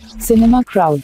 Cinema Crowd.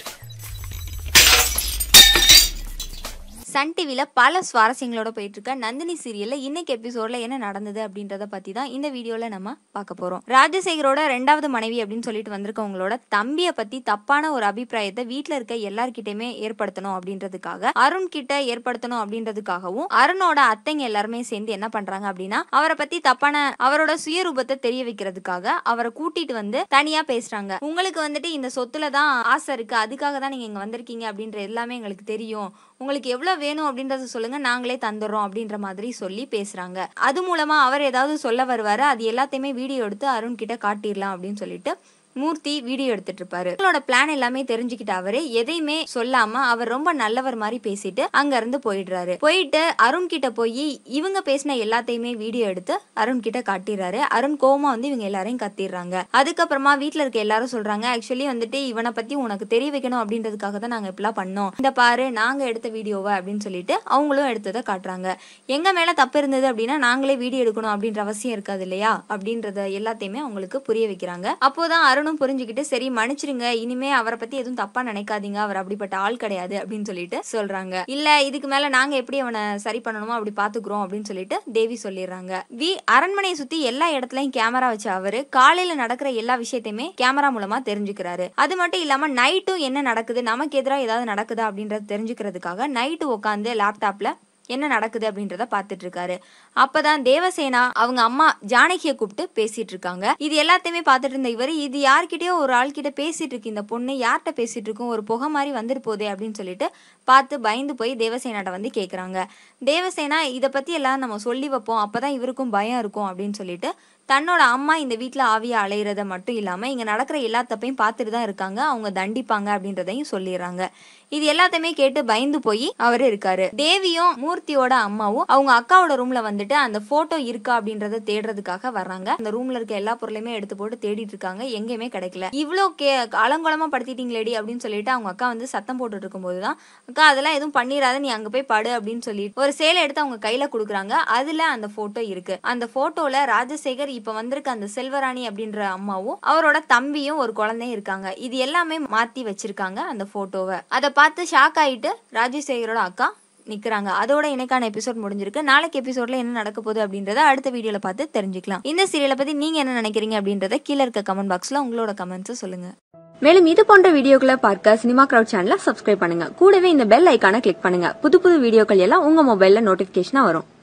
Sun டிவியில் பல சுவாரஸ்யங்களோட போயிட்டு இருக்க நந்தினி சீரியல்ல இன்னைக்கு எபிசோட்ல என்ன நடந்தது அப்படின்றத பத்தி தான் இந்த வீடியோல நம்ம பார்க்க போறோம் ராஜசேகரோட ரெண்டாவது மனைவி அப்படின்னு சொல்லிட்டு வந்திருக்கவங்களோட தம்பியை பத்தி தப்பான ஒரு அபிப்பிராயத்தை வீட்ல இருக்க எல்லார்கிட்டயுமே ஏற்படுத்தணும் அப்படின்றதுக்காக அருண் கிட்ட ஏற்படுத்தணும் அப்படின்றதுக்காகவும் அருணோட அத்தைங்க எல்லாருமே சேர்ந்து என்ன பண்றாங்க அப்படின்னா அவரை பத்தி தப்பான அவரோட சுயரூபத்தை தெரிய வைக்கிறதுக்காக அவரை கூட்டிட்டு வந்து தனியா பேசுறாங்க உங்களுக்கு வந்துட்டு இந்த சொத்துல தான் ஆசை இருக்கு அதுக்காக தான் நீங்க இங்க வந்திருக்கீங்க அப்படின்ற எல்லாமே எங்களுக்கு தெரியும் உங்களுக்கு எவ்வளவு வேணும் அப்படின்றத சொல்லுங்க நாங்களே தந்துடுறோம் அப்படின்ற மாதிரி சொல்லி பேசுறாங்க அது மூலமா அவர் ஏதாவது சொல்ல வருவாரு அது எல்லாத்தையுமே வீடியோ எடுத்து அருண் கிட்ட காட்டிடலாம் அப்படின்னு சொல்லிட்டு மூர்த்தி வீடியோ எடுத்துட்டு இருப்பாரு அவங்களோட பிளான் எல்லாமே தெரிஞ்சுக்கிட்ட அவரு எதையுமே சொல்லாம அவர் ரொம்ப நல்லவர் மாதிரி பேசிட்டு அங்க இருந்து போயிடுறாரு போயிட்டு அருண் கிட்ட போய் இவங்க பேசின எல்லாத்தையுமே வீடியோ எடுத்து அருண் கிட்ட காட்டிடுறாரு அருண் கோமா வந்து இவங்க எல்லாரையும் கத்திடுறாங்க அதுக்கப்புறமா வீட்ல இருக்க எல்லாரும் சொல்றாங்க ஆக்சுவலி வந்துட்டு இவனை பத்தி உனக்கு தெரிய வைக்கணும் அப்படின்றதுக்காக தான் நாங்க இப்படிலாம் பண்ணோம் இந்த பாரு நாங்க எடுத்த வீடியோவை அப்படின்னு சொல்லிட்டு அவங்களும் எடுத்ததை காட்டுறாங்க எங்க மேல தப்பு இருந்தது அப்படின்னா நாங்களே வீடியோ எடுக்கணும் அப்படின்ற அவசியம் இருக்காது இல்லையா அப்படின்றத எல்லாத்தையுமே அவங்களுக்கு புரிய வைக்கிறாங்க அப்போதான் அருணும் புரிஞ்சுக்கிட்டு சரி மன்னிச்சிருங்க இனிமே அவரை பத்தி எதுவும் தப்பா நினைக்காதீங்க அவர் அப்படிப்பட்ட ஆள் கிடையாது அப்படின்னு சொல்லிட்டு சொல்றாங்க இல்ல இதுக்கு மேல நாங்க எப்படி அவனை சரி பண்ணணுமோ அப்படி பாத்துக்கிறோம் அப்படின்னு சொல்லிட்டு தேவி சொல்லிடுறாங்க வி அரண்மனையை சுத்தி எல்லா இடத்துலயும் கேமரா வச்ச அவரு காலையில நடக்கிற எல்லா விஷயத்தையுமே கேமரா மூலமா தெரிஞ்சுக்கிறாரு அது மட்டும் இல்லாம நைட்டும் என்ன நடக்குது நமக்கு எதிராக ஏதாவது நடக்குதா அப்படின்றத தெரிஞ்சுக்கிறதுக்காக நைட்டு உட்காந்து லேப்டாப்ல என்ன நடக்குது அப்படின்றத பார்த்துட்டு இருக்காரு அப்பதான் தேவசேனா அவங்க அம்மா ஜானகியை கூப்பிட்டு பேசிட்டு இருக்காங்க இது எல்லாத்தையுமே பார்த்துட்டு இருந்த இவர் இது யார்கிட்டயோ ஒரு ஆள்கிட்ட பேசிட்டு இருக்கு இந்த பொண்ணு யார்கிட்ட பேசிட்டு இருக்கும் ஒரு புகை மாதிரி வந்துட்டு போதே அப்படின்னு சொல்லிட்டு பார்த்து பயந்து போய் தேவசேனாட்ட வந்து கேட்குறாங்க தேவசேனா இதை பத்தி எல்லாம் நம்ம சொல்லி வைப்போம் அப்பதான் இவருக்கும் பயம் இருக்கும் அப்படின்னு சொல்லிட்டு தன்னோட அம்மா இந்த வீட்டில் ஆவியா அலையிறத மட்டும் இல்லாமல் இங்கே நடக்கிற எல்லா தப்பையும் பார்த்துட்டு தான் இருக்காங்க அவங்க தண்டிப்பாங்க அப்படின்றதையும் சொல்லிடுறாங்க இது எல்லாத்தையுமே கேட்டு பயந்து போய் அவர் இருக்காரு தேவியும் மூர்த்தியோட அம்மாவும் அவங்க அக்காவோட ரூம்ல வந்துட்டு அந்த போட்டோ இருக்கா அப்படின்றத தேடுறதுக்காக வர்றாங்க அந்த ரூம்ல இருக்க எல்லா பொருளையுமே எடுத்து போட்டு தேடிட்டு இருக்காங்க எங்கேயுமே கிடைக்கல இவ்வளோ கே அலங்கோலமா படுத்திட்டீங்களேடி அப்படின்னு சொல்லிட்டு அவங்க அக்கா வந்து சத்தம் போட்டுட்டு இருக்கும்போது தான் அக்கா அதெல்லாம் எதுவும் பண்ணிடாத நீ அங்க போய் படு அப்படின்னு சொல்லிட்டு ஒரு சேலை எடுத்து அவங்க கையில கொடுக்குறாங்க அதுல அந்த போட்டோ இருக்கு அந்த போட்டோல ராஜசேகர் இப்ப வந்திருக்க அந்த செல்வராணி அப்படின்ற அம்மாவும் அவரோட தம்பியும் ஒரு குழந்தையும் இருக்காங்க இது எல்லாமே மாத்தி வச்சிருக்காங்க அந்த போட்டோவை அதை பார்த்து ஷாக் ஆயிட்டு ராஜசேகரோட அக்கா நிக்கிறாங்க அதோட இன்னைக்கான எபிசோட் முடிஞ்சிருக்கு நாளைக்கு எபிசோட்ல என்ன நடக்க போகுது அப்படின்றத அடுத்த வீடியோல பார்த்து தெரிஞ்சுக்கலாம் இந்த சீரியலை பத்தி நீங்க என்ன நினைக்கிறீங்க அப்படின்றத கீழே இருக்க கமெண்ட் பாக்ஸ்ல உங்களோட கமெண்ட்ஸ் சொல்லுங்க மேலும் இது போன்ற வீடியோக்களை பார்க்க சினிமா கிரவுட் சேனலை சப்ஸ்கிரைப் பண்ணுங்க கூடவே இந்த பெல் ஐக்கானை கிளிக் பண்ணுங்க புது புது வீடியோக்கள் எல்லாம் உங்க மொபைல்ல நோட்டிபிகேஷனா வரும்